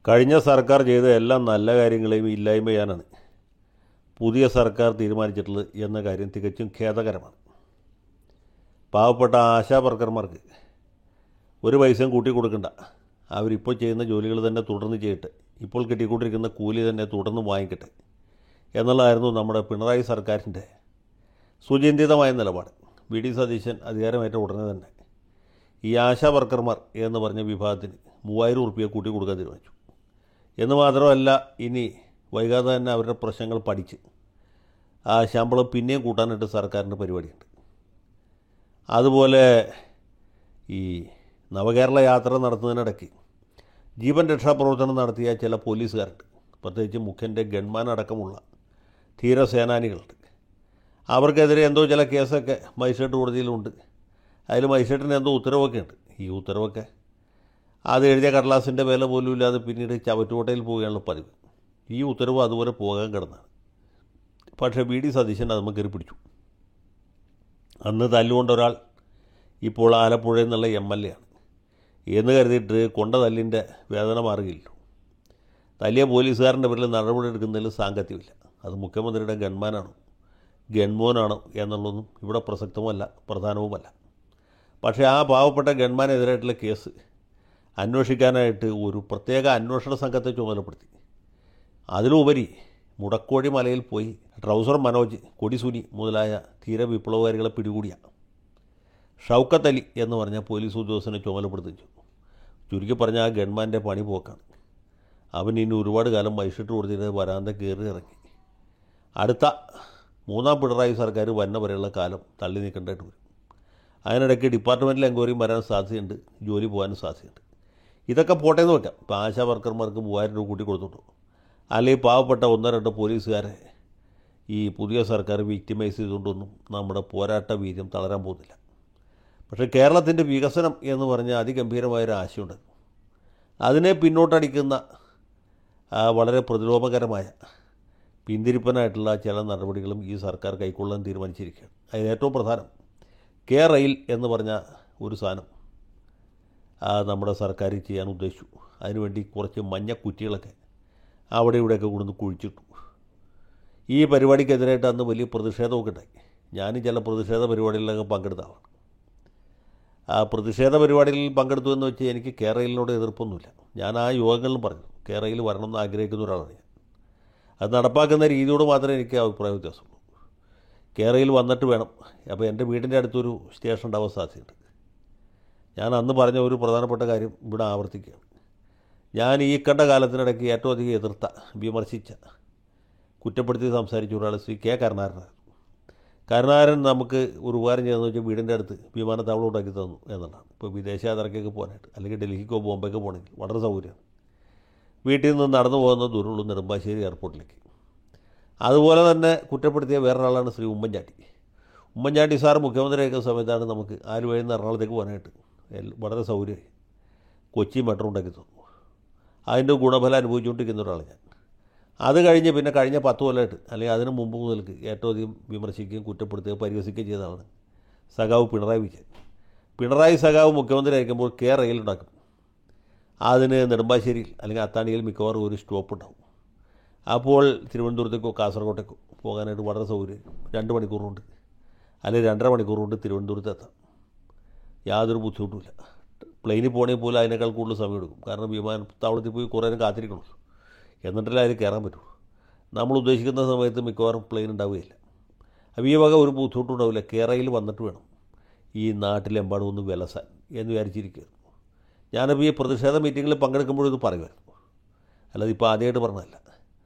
കഴിഞ്ഞ സർക്കാർ ചെയ്ത എല്ലാ നല്ല കാര്യങ്ങളെയും ഇല്ലായ്മ ചെയ്യാനാണ് പുതിയ സർക്കാർ തീരുമാനിച്ചിട്ടുള്ളത് എന്ന കാര്യം തികച്ചും ഖേദകരമാണ് പാവപ്പെട്ട ആശാവർക്കർമാർക്ക് ഒരു പൈസയും കൂട്ടി കൊടുക്കണ്ട അവരിപ്പോൾ ചെയ്യുന്ന ജോലികൾ തന്നെ തുടർന്ന് ചെയ്യട്ടെ ഇപ്പോൾ കിട്ടിക്കൊണ്ടിരിക്കുന്ന കൂലി തന്നെ തുടർന്ന് വാങ്ങിക്കട്ടെ എന്നുള്ളതായിരുന്നു നമ്മുടെ പിണറായി സർക്കാരിൻ്റെ സുചിന്തിതമായ നിലപാട് വി ഡി സതീശൻ അധികാരമേറ്റ ഉടനെ തന്നെ ഈ ആശാ വർക്കർമാർ എന്ന് പറഞ്ഞ വിഭാഗത്തിന് മൂവായിരം ഉറുപ്പ്യ കൂട്ടി കൊടുക്കാൻ തീരുമാനിച്ചു എന്ന് മാത്രമല്ല ഇനി വൈകാതെ തന്നെ അവരുടെ പ്രശ്നങ്ങൾ പഠിച്ച് ആ ശമ്പളം പിന്നെയും കൂട്ടാനായിട്ട് സർക്കാരിൻ്റെ പരിപാടിയുണ്ട് അതുപോലെ ഈ നവകേരള യാത്ര നടത്തുന്നതിനിടയ്ക്ക് ജീവൻ രക്ഷാപ്രവർത്തനം നടത്തിയ ചില പോലീസുകാരുണ്ട് പ്രത്യേകിച്ച് മുഖ്യൻ്റെ ഗൺമാൻ അടക്കമുള്ള ധീരസേനാനികളുണ്ട് അവർക്കെതിരെ എന്തോ ചില കേസൊക്കെ മജിസ്ട്രേറ്റ് കോടതിയിലുണ്ട് അതിൽ മജിസ്ട്രേറ്റിന് എന്തോ ഉത്തരവൊക്കെ ഉണ്ട് ഈ ഉത്തരവൊക്കെ അത് എഴുതിയ കടലാസിൻ്റെ വില പോലും ഇല്ലാതെ പിന്നീട് ചവറ്റുകോട്ടയിൽ പോവുകയാണല്ലോ പതിവ് ഈ ഉത്തരവ് അതുപോലെ പോകാൻ കിടന്നാണ് പക്ഷേ വി ഡി സതീശൻ അത് കയറി പിടിച്ചു അന്ന് തല്ലുകൊണ്ട ഒരാൾ ഇപ്പോൾ ആലപ്പുഴയിൽ നിന്നുള്ള എം എൽ എ ആണ് എന്ന് കരുതിയിട്ട് കൊണ്ട തല്ലിൻ്റെ വേദന മാറുകയില്ല തല്ലിയ പോലീസുകാരൻ്റെ പേരിൽ നടപടി എടുക്കുന്നതിൽ സാങ്കത്യമില്ല അത് മുഖ്യമന്ത്രിയുടെ ഗൺമാനാണോ ഗൺമോനാണോ എന്നുള്ളതൊന്നും ഇവിടെ പ്രസക്തവുമല്ല പ്രധാനവുമല്ല പക്ഷേ ആ പാവപ്പെട്ട ഗൺമാനെതിരായിട്ടുള്ള കേസ് അന്വേഷിക്കാനായിട്ട് ഒരു പ്രത്യേക അന്വേഷണ സംഘത്തെ ചുമതലപ്പെടുത്തി അതിലുപരി മുടക്കോഴി മലയിൽ പോയി ട്രൗസർ മനോജ് കൊടിസുനി മുതലായ തീര വിപ്ലവകാരികളെ പിടികൂടിയ ഷൗക്കത്ത് അലി എന്ന് പറഞ്ഞ പോലീസ് ഉദ്യോഗസ്ഥനെ ചുമതലപ്പെടുത്തിച്ചു ചുരുക്കി പറഞ്ഞ ആ ഗവൺമെൻറ്റിൻ്റെ പണി പോക്കാണ് അവൻ ഇനി ഒരുപാട് കാലം മൈഷിട്ട് കൊടുത്തിട്ട് വരാന്ത കയറി ഇറങ്ങി അടുത്ത മൂന്നാം പിണറായി സർക്കാർ വന്ന വരെയുള്ള കാലം തള്ളി നീക്കേണ്ടതായിട്ട് വരും അതിനിടയ്ക്ക് ഡിപ്പാർട്ട്മെൻറ്റിൽ എൻക്വയറിയും വരാൻ സാധ്യതയുണ്ട് ജോലി പോകാനും സാധ്യതയുണ്ട് ഇതൊക്കെ പോട്ടേന്ന് വെക്കാം ഇപ്പോൾ ആശാ വർക്കർമാർക്ക് മൂവായിരം രൂപ കൂട്ടി കൊടുത്തിട്ടു അല്ലെങ്കിൽ പാവപ്പെട്ട ഒന്നോ രണ്ടോ പോലീസുകാരെ ഈ പുതിയ സർക്കാർ വിക്ടിമൈസ് ചെയ്തുകൊണ്ടൊന്നും നമ്മുടെ പോരാട്ട വീര്യം തളരാൻ പോകുന്നില്ല പക്ഷേ കേരളത്തിൻ്റെ വികസനം എന്ന് പറഞ്ഞാൽ അതിഗംഭീരമായൊരു ആശയമുണ്ട് അതിനെ പിന്നോട്ടടിക്കുന്ന ആ, വളരെ പ്രതിലോഭകരമായ പിന്തിരിപ്പനായിട്ടുള്ള ചില നടപടികളും ഈ സർക്കാർ കൈക്കൊള്ളാൻ തീരുമാനിച്ചിരിക്കുകയാണ് അതിന് ഏറ്റവും പ്രധാനം കെ റെയിൽ എന്ന് പറഞ്ഞ ഒരു സാധനം ആ, നമ്മുടെ സർക്കാർ ചെയ്യാൻ ഉദ്ദേശിച്ചു അതിനുവേണ്ടി കുറച്ച് മഞ്ഞ കുറ്റികളൊക്കെ അവിടെ ഇവിടെയൊക്കെ കൊണ്ടുവന്ന് കുഴിച്ചിട്ടു ഈ പരിപാടിക്കെതിരായിട്ട് അന്ന് വലിയ പ്രതിഷേധമൊക്കെ ഉണ്ടായി ഞാനും ചില പ്രതിഷേധ പരിപാടികളിലൊക്കെ പങ്കെടുത്തതാണ് ആ പ്രതിഷേധ പരിപാടിയിൽ പങ്കെടുത്തു എന്ന് വെച്ച് എനിക്ക് കേരളയിലിനോട് എതിർപ്പൊന്നുമില്ല ഞാൻ ആ യോഗങ്ങളിലും പറഞ്ഞു കേരളയിൽ വരണമെന്ന് ആഗ്രഹിക്കുന്ന ഒരാളാണ് ഞാൻ അത് നടപ്പാക്കുന്ന രീതിയോട് മാത്രമേ എനിക്ക് അഭിപ്രായ വ്യത്യാസമുള്ളൂ കേരളയിൽ വന്നിട്ട് വേണം അപ്പോൾ എൻ്റെ വീടിൻ്റെ അടുത്തൊരു സ്റ്റേഷൻ ഉണ്ടാവാൻ സാധ്യതയുണ്ട് ഞാൻ അന്ന് പറഞ്ഞ ഒരു പ്രധാനപ്പെട്ട കാര്യം ഇവിടെ ആവർത്തിക്കുകയാണ് ഞാൻ ഈ കണ്ട കാലത്തിനിടയ്ക്ക് ഏറ്റവും അധികം എതിർത്ത വിമർശിച്ച കുറ്റപ്പെടുത്തി സംസാരിച്ച ഒരാൾ ശ്രീ കെ കരുണാകരനായിരുന്നു കരുണാകരൻ നമുക്ക് ഒരു ഉപകാരം ചെയ്തെന്ന് വെച്ചാൽ വീടിൻ്റെ അടുത്ത് വിമാനത്താവളം ഉണ്ടാക്കി തന്നു എന്നുള്ളതാണ് ഇപ്പോൾ വിദേശയാത്രയ്ക്കൊക്കെ പോകാനായിട്ട് അല്ലെങ്കിൽ ഡൽഹിക്കോ ബോംബെക്കോ പോകണമെങ്കിൽ വളരെ സൗകര്യമാണ് വീട്ടിൽ നിന്ന് നടന്നു പോകുന്ന ദൂരമുള്ളൂ നെടുമ്പാശ്ശേരി എയർപോർട്ടിലേക്ക് അതുപോലെ തന്നെ കുറ്റപ്പെടുത്തിയ വേറൊരാളാണ് ശ്രീ ഉമ്മൻചാണ്ടി ഉമ്മൻചാണ്ടി സാർ മുഖ്യമന്ത്രിയൊക്കെ സമയത്താണ് നമുക്ക് ആലുവയിൽ നിന്ന് എറണാകുളത്തേക്ക് പോകാനായിട്ട് എൽ- വളരെ സൗകര്യമായി കൊച്ചി മെട്രോ ഉണ്ടാക്കി തന്നു അതിൻ്റെ ഗുണഫലം അനുഭവിച്ചുകൊണ്ടിരിക്കുന്ന ഒരാളാണ് ഞാൻ അത് കഴിഞ്ഞ് പിന്നെ കഴിഞ്ഞ പത്ത് കൊല്ലമായിട്ട് അല്ലെങ്കിൽ അതിന് മുമ്പ് മുതൽക്ക് ഏറ്റവും അധികം വിമർശിക്കുകയും കുറ്റപ്പെടുത്തുകയും പരിഹസിക്കുകയും ചെയ്ത ആളാണ് സഖാവ് പിണറായി വിജയൻ പിണറായി സഖാവ് മുഖ്യമന്ത്രി ആയിരിക്കുമ്പോൾ കെ റെയിൽ ഉണ്ടാക്കും അതിന് നെടുമ്പാശ്ശേരിയിൽ അല്ലെങ്കിൽ അത്താണിയിൽ മിക്കവാറും ഒരു സ്റ്റോപ്പ് ഉണ്ടാവും അപ്പോൾ തിരുവനന്തപുരത്തേക്കോ കാസർഗോട്ടേക്കോ പോകാനായിട്ട് വളരെ സൗകര്യം രണ്ട് മണിക്കൂർ കൊണ്ട് അല്ലെങ്കിൽ രണ്ടര മണിക്കൂർ കൊണ്ട് തിരുവനന്തപുരത്ത് എത്താം യാതൊരു ബുദ്ധിമുട്ടുമില്ല പ്ലെയിനിൽ പോകണമെങ്കിൽ പോലും അതിനേക്കാൾ കൂടുതൽ സമയം എടുക്കും കാരണം വിമാനത്താവളത്തിൽ പോയി കുറേ നേരം കാത്തിരിക്കണമല്ലോ എന്നിട്ടല്ലേ അതിൽ കയറാൻ പറ്റുള്ളൂ നമ്മൾ ഉദ്ദേശിക്കുന്ന സമയത്ത് മിക്കവാറും പ്ലെയിൻ ഉണ്ടാവുകയില്ല അപ്പോൾ ഈ വക ഒരു ബുദ്ധിമുട്ടും ഉണ്ടാവില്ല കേരളയിൽ വന്നിട്ട് വേണം ഈ നാട്ടിലെമ്പാടും ഒന്ന് വിലസാൻ എന്ന് വിചാരിച്ചിരിക്കുകയായിരുന്നു ഞാനിപ്പോൾ ഈ പ്രതിഷേധ മീറ്റിങ്ങിൽ പങ്കെടുക്കുമ്പോഴും ഇത് പറയുമായിരുന്നു അല്ലാതെ ഇപ്പോൾ ആദ്യമായിട്ട് പറഞ്ഞതല്ല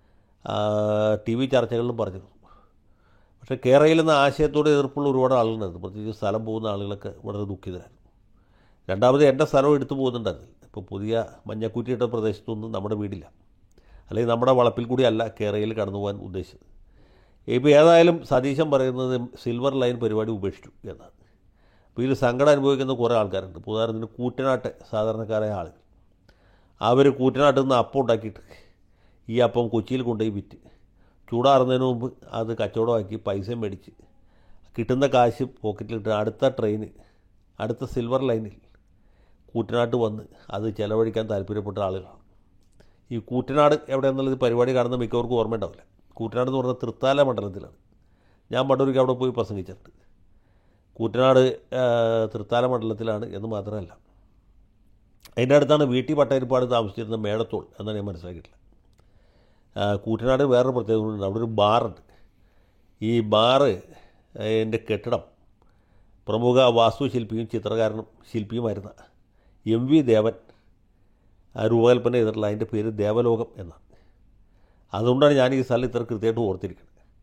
ടി വി ചർച്ചകളിലും പറഞ്ഞിരുന്നു പക്ഷേ കേരളയിൽ എന്ന ആശയത്തോട് എതിർപ്പുള്ള ഒരുപാട് ആളുകളുണ്ടായിരുന്നു പ്രത്യേകിച്ച് സ്ഥലം പോകുന്ന ആളുകളൊക്കെ വളരെ ദുഃഖിതരായിരുന്നു രണ്ടാമത് എൻ്റെ സ്ഥലം എടുത്തു പോകുന്നുണ്ടായിരുന്നില്ല ഇപ്പോൾ പുതിയ മഞ്ഞക്കുറ്റിയിട്ട പ്രദേശത്തൊന്നും നമ്മുടെ വീടില്ല അല്ലെങ്കിൽ നമ്മുടെ വളപ്പിൽ കൂടി അല്ല കേരളയിൽ കടന്നു പോകാൻ ഉദ്ദേശിച്ചത് ഇപ്പോൾ ഏതായാലും സതീശൻ പറയുന്നത് സിൽവർ ലൈൻ പരിപാടി ഉപേക്ഷിച്ചു എന്നാണ് അപ്പോൾ ഇതിൽ സങ്കടം അനുഭവിക്കുന്ന കുറേ ആൾക്കാരുണ്ട് ഇപ്പോൾ ഉദാഹരണത്തിന് കൂറ്റനാട്ടെ സാധാരണക്കാരായ ആളുകൾ അവർ കൂറ്റനാട്ടിൽ നിന്ന് അപ്പം ഉണ്ടാക്കിയിട്ട് ഈ അപ്പം കൊച്ചിയിൽ കൊണ്ടുപോയി വിറ്റ് ചൂടാറുന്നതിന് മുമ്പ് അത് കച്ചവടമാക്കി പൈസ മേടിച്ച് കിട്ടുന്ന കാശ് പോക്കറ്റിലിട്ട് അടുത്ത ട്രെയിന് അടുത്ത സിൽവർ ലൈനിൽ കൂറ്റനാട്ട് വന്ന് അത് ചെലവഴിക്കാൻ താല്പര്യപ്പെട്ട ആളുകളാണ് ഈ കൂറ്റനാട് എവിടെ എന്നുള്ളത് പരിപാടി കാണുന്ന മിക്കവർക്കും ഓർമ്മ ഉണ്ടാവില്ല കൂറ്റനാട് എന്ന് പറഞ്ഞാൽ തൃത്താല മണ്ഡലത്തിലാണ് ഞാൻ പണ്ടൊരിക്കൽ അവിടെ പോയി പ്രസംഗിച്ചിട്ടുണ്ട് കൂറ്റനാട് ആ, തൃത്താല മണ്ഡലത്തിലാണ് എന്ന് മാത്രമല്ല അതിൻ്റെ അടുത്താണ് വീട്ടി പട്ടയരിപ്പാട് താമസിച്ചിരുന്ന മേടത്തോൾ എന്നാണ് ഞാൻ മനസ്സിലാക്കിയിട്ടുള്ളത് ആ, കൂറ്റനാട് വേറൊരു പ്രത്യേകതയുണ്ട് അവിടെ ഒരു ബാറുണ്ട് ഈ ബാറ് എൻ്റെ കെട്ടിടം പ്രമുഖ വാസ്തുശില്പിയും ചിത്രകാരനും ശില്പിയുമായിരുന്ന എം വി ദേവൻ ആ രൂപകൽപ്പന ചെയ്തിട്ടുള്ള അതിൻ്റെ പേര് ദേവലോകം എന്നാണ് അതുകൊണ്ടാണ് ഞാൻ ഈ സ്ഥലം ഇത്ര കൃത്യമായിട്ട് ഓർത്തിരിക്കുന്നത്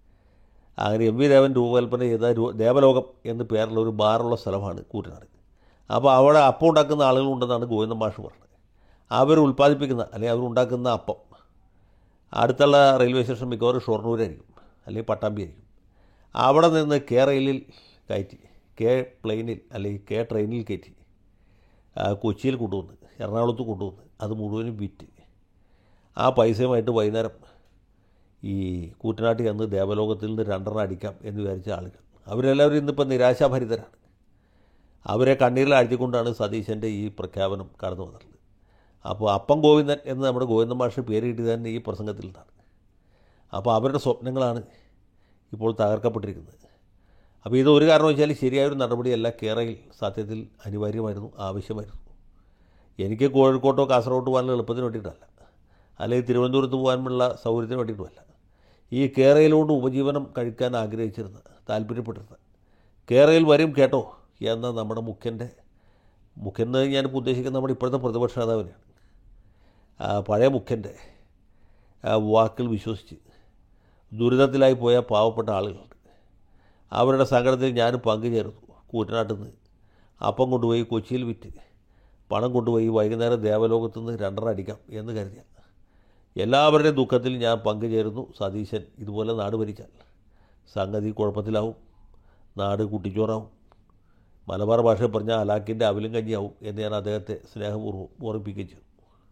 അങ്ങനെ എം വി ദേവൻ രൂപകൽപ്പന ചെയ്ത രു- ദേവലോകം എന്ന് പേരുള്ള ഒരു ബാറുള്ള സ്ഥലമാണ് കൂറ്റനാട് അപ്പോൾ അവിടെ അപ്പം ഉണ്ടാക്കുന്ന ആളുകളുണ്ടെന്നാണ് ഗോവിന്ദ മാഷ് പറഞ്ഞത് അവർ ഉൽപ്പാദിപ്പിക്കുന്ന അല്ലെങ്കിൽ അവരുണ്ടാക്കുന്ന അപ്പം അടുത്തുള്ള റെയിൽവേ സ്റ്റേഷൻ മിക്കവാറും ഷൊർണൂരായിരിക്കും അല്ലെങ്കിൽ പട്ടാമ്പി ആയിരിക്കും അവിടെ നിന്ന് കെ റെയിലിൽ കയറ്റി കെ പ്ലെയിനിൽ അല്ലെങ്കിൽ കെ ട്രെയിനിൽ കയറ്റി ആ, കൊച്ചിയിൽ കൊണ്ടുവന്ന് എറണാകുളത്ത് കൊണ്ടുവന്ന് അത് മുഴുവനും വിറ്റ് ആ പൈസയുമായിട്ട് വൈകുന്നേരം ഈ കൂറ്റനാട്ടിൽ ചെന്ന് ദേവലോകത്തിൽ നിന്ന് രണ്ടെണ്ണം അടിക്കാം എന്ന് വിചാരിച്ച ആളുകൾ അവരെല്ലാവരും ഇന്നിപ്പോൾ നിരാശാഭരിതരാണ് അവരെ കണ്ണീരിൽ ആഴ്ത്തിക്കൊണ്ടാണ് സതീശൻ്റെ ഈ പ്രഖ്യാപനം കടന്നു വന്നിട്ടുള്ളത് അപ്പോൾ അപ്പം ഗോവിന്ദൻ എന്ന് നമ്മുടെ ഗോവിന്ദൻ മാഷ് പേര് കിട്ടിയത് തന്നെ ഈ പ്രസംഗത്തിൽ നിന്നാണ് അപ്പോൾ അവരുടെ സ്വപ്നങ്ങളാണ് ഇപ്പോൾ തകർക്കപ്പെട്ടിരിക്കുന്നത് അപ്പോൾ ഇത് ഒരു കാരണം വെച്ചാൽ ശരിയായൊരു നടപടിയല്ല കേരളയിൽ സത്യത്തിൽ അനിവാര്യമായിരുന്നു ആവശ്യമായിരുന്നു എനിക്ക് കോഴിക്കോട്ടോ കാസർഗോട്ടോ പോകാനുള്ള എളുപ്പത്തിന് വേണ്ടിയിട്ടല്ല അല്ലെങ്കിൽ തിരുവനന്തപുരത്ത് പോകാനുള്ള സൗകര്യത്തിന് വേണ്ടിയിട്ടുമല്ല ഈ കേരളയിലോട്ട് ഉപജീവനം കഴിക്കാൻ ആഗ്രഹിച്ചിരുന്ന താല്പര്യപ്പെട്ടിരുന്ന കേരളയിൽ വരും കേട്ടോ എന്ന നമ്മുടെ മുഖ്യൻ്റെ മുഖ്യൻ എന്ന് ഞാനിപ്പോൾ ഉദ്ദേശിക്കുന്നത് നമ്മുടെ ഇപ്പോഴത്തെ പ്രതിപക്ഷ നേതാവിനെയാണ് ആ, പഴയ മുഖ്യൻ്റെ ആ, വാക്കിൽ വിശ്വസിച്ച് ദുരിതത്തിലായി പോയ പാവപ്പെട്ട ആളുകളുണ്ട് അവരുടെ സങ്കടത്തിൽ ഞാനും പങ്കുചേർന്നു കൂറ്റനാട്ടിൽ നിന്ന് അപ്പം കൊണ്ടുപോയി കൊച്ചിയിൽ വിറ്റ് പണം കൊണ്ടുപോയി വൈകുന്നേരം ദേവലോകത്തു നിന്ന് രണ്ടെണ്ണം അടിക്കാം എന്ന് കരുതിയ എല്ലാവരുടെയും ദുഃഖത്തിൽ ഞാൻ പങ്കുചേരുന്നു സതീശൻ ഇതുപോലെ നാട് ഭരിച്ചാൽ സംഗതി കുഴപ്പത്തിലാവും നാട് കുട്ടിച്ചോറാവും മലബാർ ഭാഷയിൽ പറഞ്ഞാൽ അലാക്കിൻ്റെ അവിലും കഞ്ഞിയാവും എന്ന് ഞാൻ അദ്ദേഹത്തെ സ്നേഹപൂർവ്വം ഓർമ്മിപ്പിക്കുകയും ചെയ്തു